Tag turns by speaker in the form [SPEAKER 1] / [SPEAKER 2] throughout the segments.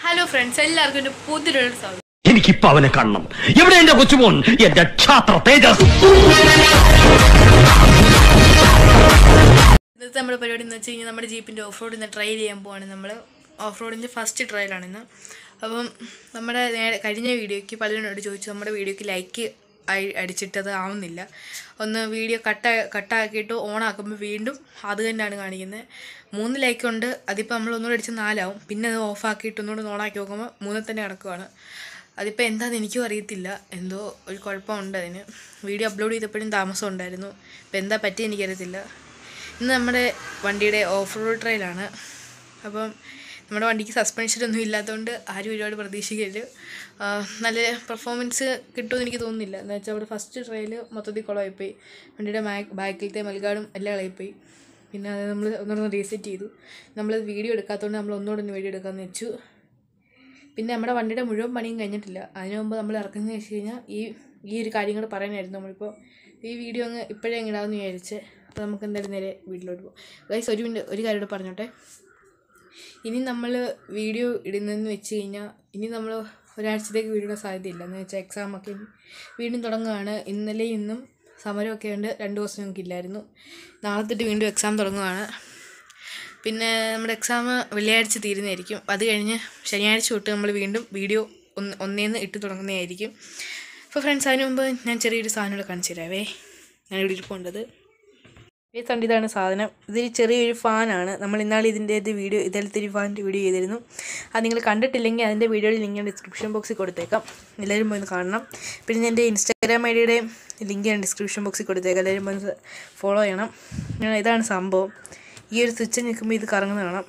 [SPEAKER 1] hello friends എല്ലാവർക്കും എൻ്റെ പുതിയൊരു സ്വാഗതം
[SPEAKER 2] എനിക്കിപ്പോ അവനെ കാണണം എവിടെ എന്റെ കൊച്ചുമോൻ എന്റെ ക്ഷാത്ര തേജസ്
[SPEAKER 1] ഇന്നത്തെ നമ്മുടെ പരിപാടി എന്ന് വെച്ച് കഴിഞ്ഞാൽ നമ്മുടെ ജീപ്പിൻ്റെ ഓഫ് റോഡ് ഇന്ന് ട്രയൽ ചെയ്യാൻ പോവാണ് നമ്മൾ ഓഫ് റോഡിൻ്റെ ഫസ്റ്റ് ട്രയലാണ് ഇന്ന് അപ്പം നമ്മുടെ നേരെ കഴിഞ്ഞ വീഡിയോയ്ക്ക് പലരോട് ചോദിച്ചു നമ്മുടെ വീഡിയോയ്ക്ക് ലൈക്ക് അടിച്ചിട്ടത് ആവുന്നില്ല ഒന്ന് വീഡിയോ കട്ട കട്ടാക്കിയിട്ട് ഓൺ ആക്കുമ്പോൾ വീണ്ടും അത് തന്നെയാണ് കാണിക്കുന്നത് മൂന്ന് ലൈക്ക് ഉണ്ട് അതിപ്പോൾ നമ്മൾ ഒന്നുകൂടെ അടിച്ച് നാലാവും പിന്നെ അത് ഓഫ് ആക്കിയിട്ട് ഒന്നുകൂടെ ഓൺ ആക്കി നോക്കുമ്പോൾ മൂന്നിൽ തന്നെ കിടക്കുവാണ് അതിപ്പോൾ എന്താണെന്ന് എനിക്കും അറിയത്തില്ല എന്തോ ഒരു കുഴപ്പമുണ്ട് അതിന് വീഡിയോ അപ്ലോഡ് ചെയ്തപ്പോഴും താമസം ഉണ്ടായിരുന്നു അപ്പോൾ എന്താ പറ്റി എനിക്കറിയത്തില്ല ഇന്ന് നമ്മുടെ വണ്ടിയുടെ ഓഫ് റോഡ് ട്രയലാണ് അപ്പം നമ്മുടെ വണ്ടിക്ക് സസ്പെൻഷൻ ഒന്നും ഇല്ലാത്തതുകൊണ്ട് ആരും ഒരുപാട് പ്രതീക്ഷിക്കരുത് ആ, നല്ല പെർഫോമൻസ് കിട്ടുമെന്ന് എനിക്ക് തോന്നുന്നില്ല എന്ന് വെച്ചാൽ അവിടെ ഫസ്റ്റ് ട്രയൽ മൊത്തത്തിൽ കുളമായിപ്പോയി വണ്ടിയുടെ ബാക്ക് ബാക്കിലത്തെ മൽഗാർഡും എല്ലാം ഇളകിപ്പോയി പിന്നെ അത് നമ്മൾ ഒന്നുകൂടെ റീസെറ്റ് ചെയ്തു നമ്മൾ വീഡിയോ എടുക്കാത്തതുകൊണ്ട് നമ്മൾ ഒന്നുകൂടെ ഒന്ന് വീഡിയോ എടുക്കാമെന്ന് വെച്ചു പിന്നെ നമ്മുടെ വണ്ടിയുടെ മുഴുവൻ പണിയും കഴിഞ്ഞിട്ടില്ല അതിനു മുമ്പ് നമ്മൾ ഇറക്കുന്നത് വെച്ച് കഴിഞ്ഞാൽ ഈ ഈ ഒരു കാര്യം കൂടെ പറയാനായിരുന്നു നമ്മളിപ്പോൾ ഈ വീഡിയോ അങ്ങ് ഇപ്പോഴേ അങ്ങ് ഇടാമെന്ന് വിചാരിച്ച് അപ്പോൾ നമുക്ക് എന്തായാലും നേരെ വീട്ടിലോട്ട് പോകാം ഗൈസ് ഒരു മിനിറ്റ് ഒരു കാര്യം കൂടെ പറഞ്ഞോട്ടെ ഇനി നമ്മൾ വീഡിയോ ഇടുന്നതെന്ന് വെച്ച് കഴിഞ്ഞാൽ ഇനി നമ്മൾ ഒരാഴ്ചത്തേക്ക് വീഡിയോ ഇടാൻ സാധ്യതയില്ല എന്ന് വെച്ചാൽ എക്സാമൊക്കെ വീണ്ടും തുടങ്ങുകയാണ് ഇന്നലെ ഇന്നും സമരമൊക്കെ ഉണ്ട് രണ്ട് ദിവസം ഞങ്ങൾക്കില്ലായിരുന്നു നാളെ തൊട്ട് വീണ്ടും എക്സാം തുടങ്ങുകയാണ് പിന്നെ നമ്മുടെ എക്സാം വെള്ളിയാഴ്ച തീരുന്നതായിരിക്കും അത് കഴിഞ്ഞ് ശനിയാഴ്ച തൊട്ട് നമ്മൾ വീണ്ടും വീഡിയോ ഒന്ന് ഒന്നേന്ന് ഇട്ട് തുടങ്ങുന്നതായിരിക്കും അപ്പോൾ ഫ്രണ്ട്സ് അതിന് മുമ്പ് ഞാൻ ചെറിയൊരു സാധനം കൂടെ കാണിച്ചു തരാവേ ഞാനിവിടെ ഇരിപ്പുണ്ടത് ഈ കണ്ട് ഇതാണ് സാധനം ഇതൊരു ചെറിയൊരു ഫാനാണ് നമ്മൾ ഇന്നാൾ ഇതിൻ്റെ ഇത് വീഡിയോ ഇതിലത്തെ ഒരു ഫാനിൻ്റെ വീഡിയോ ചെയ്തിരുന്നു അത് നിങ്ങൾ കണ്ടിട്ടില്ലെങ്കിൽ അതിൻ്റെ വീഡിയോയുടെ ലിങ്ക് ഞാൻ ഡിസ്ക്രിപ്ഷൻ ബോക്സിൽ കൊടുത്തേക്കാം എല്ലാവരും പോയി ഒന്ന് കാണണം പിന്നെ എൻ്റെ ഇൻസ്റ്റാഗ്രാം ഐ ഡിയുടെ ലിങ്ക് ഞാൻ ഡിസ്ക്രിപ്ഷൻ ബോക്സിൽ കൊടുത്തേക്കാം എല്ലാവരും പോയി ഫോളോ ചെയ്യണം ഞാൻ ഇതാണ് സംഭവം ഈ ഒരു സ്വിച്ച് നിൽക്കുമ്പോൾ ഇത് കറങ്ങുന്ന കാണാം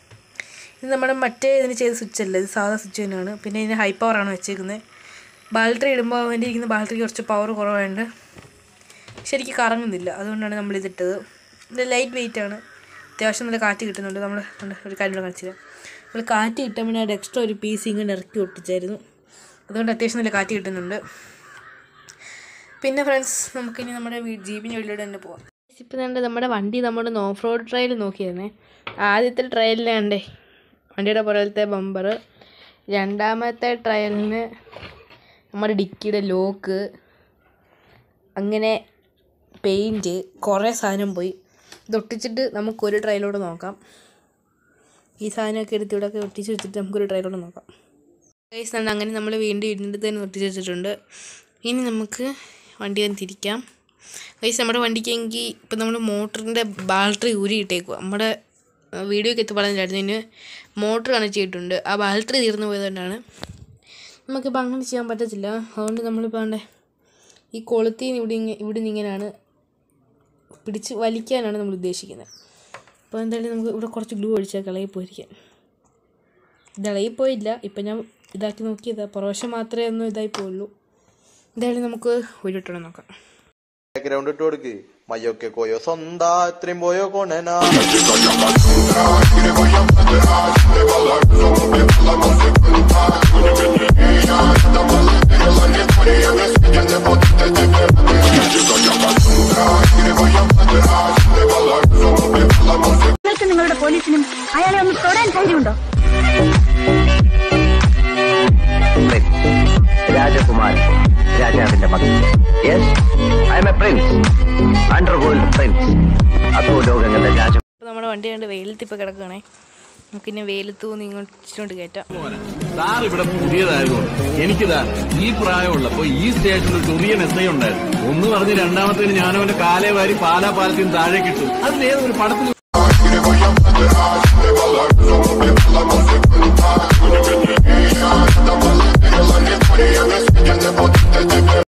[SPEAKER 1] ഇത് നമ്മുടെ മറ്റേ ഇതിന് ചെയ്ത സ്വിച്ച് അല്ല ഇത് സാധാ സ്വിച്ച് തന്നെയാണ് പിന്നെ ഇതിന് ഹൈ പവറാണ് വെച്ചേക്കുന്നത് ബാറ്ററി ഇടുമ്പോൾ അതിൻ്റെ ഇരിക്കുന്ന ബാറ്ററിക്ക് കുറച്ച് പവർ കുറവായതുകൊണ്ട് ശരിക്കും കറങ്ങുന്നില്ല അതുകൊണ്ടാണ് നമ്മൾ ഇതിട്ടത് ഇത് ലൈറ്റ് വെയിറ്റ് ആണ് അത്യാവശ്യം നല്ല കാറ്റ് കിട്ടുന്നുണ്ട് നമ്മൾ ഉണ്ട് ഒരു കാര്യം കൂടെ കാണിച്ചു തരാം നമ്മൾ കാറ്റ് കിട്ടുമ്പോൾ അത് എക്സ്ട്രാ ഒരു പീസ് ഇങ്ങനെ ഇറക്കി ഒട്ടിച്ചായിരുന്നു അതുകൊണ്ട് അത്യാവശ്യം നല്ല കാറ്റ് കിട്ടുന്നുണ്ട് പിന്നെ ഫ്രണ്ട്സ് നമുക്കിനി നമ്മുടെ ജീപ്പിൻ്റെ ഉള്ളിലൂടെ തന്നെ പോവാം ഇപ്പം തന്നെ നമ്മുടെ വണ്ടി നമ്മുടെ ഓഫ് റോഡ് ട്രയൽ നോക്കിയിരുന്നേ ആദ്യത്തെ ട്രയലിലാണ്ടേ വണ്ടിയുടെ പുറത്തെ ബമ്പർ രണ്ടാമത്തെ ട്രയലിന് നമ്മുടെ ഡിക്കിയുടെ ലോക്ക് അങ്ങനെ പെയിൻറ്റ് കുറേ സാധനം പോയി ഇത് ഒട്ടിച്ചിട്ട് നമുക്കൊരു ട്രയലോട് നോക്കാം ഈ സാധനമൊക്കെ എടുത്ത് ഇവിടെയൊക്കെ ഒട്ടിച്ച് വെച്ചിട്ട് നമുക്കൊരു ട്രയലോട് നോക്കാം ഗൈസ് ഉണ്ട് അങ്ങനെ നമ്മൾ വീണ്ടും ഇതിൻ്റെ തന്നെ ഒട്ടിച്ച് വെച്ചിട്ടുണ്ട് ഇനി നമുക്ക് വണ്ടി ഒന്ന് തിരിക്കാം ഗൈസ് നമ്മുടെ വണ്ടിക്കെങ്കിൽ ഇപ്പം നമ്മൾ മോട്ടറിൻ്റെ ബാറ്ററി ഊരിയിട്ടേക്കുക നമ്മുടെ വീഡിയോക്ക് എത്തി പറഞ്ഞില്ലായിരുന്നു ഇതിന് മോട്ടർ കണക്ട് ചെയ്തിട്ടുണ്ട് ആ ബാറ്ററി തീർന്നു പോയതുകൊണ്ടാണ് നമുക്കിപ്പോൾ അങ്ങനെ ചെയ്യാൻ പറ്റത്തില്ല അതുകൊണ്ട് നമ്മളിപ്പോൾ ആണ്ടേ ഈ കൊളുത്തിൽ നിന്ന് ഇവിടെ ഇങ്ങ ഇവിടെ നിന്ന് ഇങ്ങനെയാണ് പിടിച്ച് വലിക്കാനാണ് നമ്മൾ ഉദ്ദേശിക്കുന്നത് അപ്പോൾ എന്തായാലും നമുക്ക് ഇവിടെ കുറച്ച് ഗ്ലൂ ഒഴിച്ചാൽ കളയിൽ പോയിരിക്കാം ഇത് ഇളകി പോയില്ല ഇപ്പം ഞാൻ ഇതാക്കി നോക്കിയതാ പുറവശം മാത്രമേ ഒന്നും ഇതായി പോയുള്ളൂ എന്തായാലും നമുക്ക് ഉരുട്ടണം നോക്കാം
[SPEAKER 3] ഗ്രൗണ്ട് ഇട്ട് കൊടുക്ക് മയ്യൊക്കെ കോയോ സ്വന്താ ഇത്രയും പോയോ കൊണനാ
[SPEAKER 4] നിങ്ങൾക്ക് നിങ്ങളുടെ പോലീസിനും അയാളെ ഒന്ന് തൊടാൻ ധൈര്യമുണ്ടോ
[SPEAKER 2] രാജകുമാരൻ രാജാവിന്റെ മകൻ yes I M A prince underworld prince അതോ ലോകങ്ങളുടെ രാജ
[SPEAKER 1] ഇപ്പോൾ നമ്മുടെ വണ്ടി കണ്ട് വെയിലത്ത് ഇപ്പോൾ കിടക്കുകയാണേ നമുക്കിനി വെയിലത്ത് നിന്ന് ഇങ്ങോട്ട് കയറ്റാം
[SPEAKER 5] സാർ ഇവിടെ പുതിയതായതുകൊണ്ട് എനിക്കിതാ ഈ പ്രായമുള്ളപ്പോ ഈ സ്റ്റേഷനിൽ ചൊറിയൻ എസ് ഐ ഉണ്ടായിരുന്നു ഒന്ന് പറഞ്ഞ് രണ്ടാമത്തേന് ഞാനവന്റെ കാലേ വാരി പാലാ പാലത്തിന് താഴെ കിട്ടും അതിലേതൊരു പടത്തിൽ